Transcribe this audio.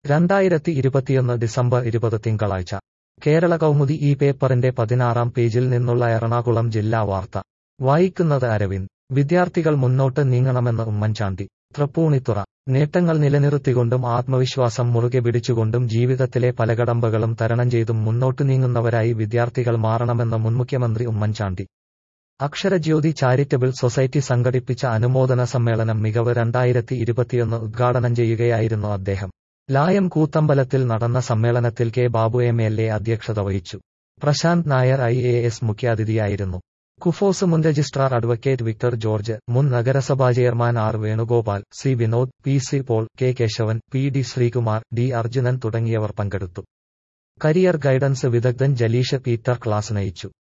രണ്ടായിരത്തി ഇരുപത്തിയൊന്ന് ഡിസംബർ ഇരുപത് തിങ്കളാഴ്ച കേരള കൗമുദി ഈ പേപ്പറിന്റെ പതിനാറാം പേജിൽ നിന്നുള്ള എറണാകുളം ജില്ലാ വാർത്ത വായിക്കുന്നത് അരവിന്ദ് വിദ്യാർത്ഥികൾ മുന്നോട്ട് നീങ്ങണമെന്ന് ഉമ്മൻചാണ്ടി തൃപ്പൂണിത്തുറ നേട്ടങ്ങൾ നിലനിർത്തിക്കൊണ്ടും ആത്മവിശ്വാസം മുറുകെ പിടിച്ചുകൊണ്ടും ജീവിതത്തിലെ പല കടമ്പകളും തരണം ചെയ്തും മുന്നോട്ടു നീങ്ങുന്നവരായി വിദ്യാർത്ഥികൾ മാറണമെന്ന് മുൻമുഖ്യമന്ത്രി ഉമ്മൻചാണ്ടി അക്ഷരജ്യോതി ചാരിറ്റബിൾ സൊസൈറ്റി സംഘടിപ്പിച്ച അനുമോദന സമ്മേളനം മികവ് രണ്ടായിരത്തി ഇരുപത്തിയൊന്ന് ഉദ്ഘാടനം ചെയ്യുകയായിരുന്നു അദ്ദേഹം ലായം കൂത്തമ്പലത്തിൽ നടന്ന സമ്മേളനത്തിൽ K Babu M L A അധ്യക്ഷത വഹിച്ചു Prashanth Nair I A S മുഖ്യാതിഥിയായിരുന്നു കുഫോസ് മുൻ രജിസ്ട്രാർ അഡ്വക്കേറ്റ് വിക്ടർ ജോർജ് മുൻ നഗരസഭാ chairman R Venugopal C Vinod P C Paul K Keshavan P D Sreekumar D Arjunan തുടങ്ങിയവർ പങ്കെടുത്തു കരിയർ ഗൈഡൻസ് വിദഗ്ധൻ ജലീഷ് പീറ്റർ ക്ലാസ് നയിച്ചു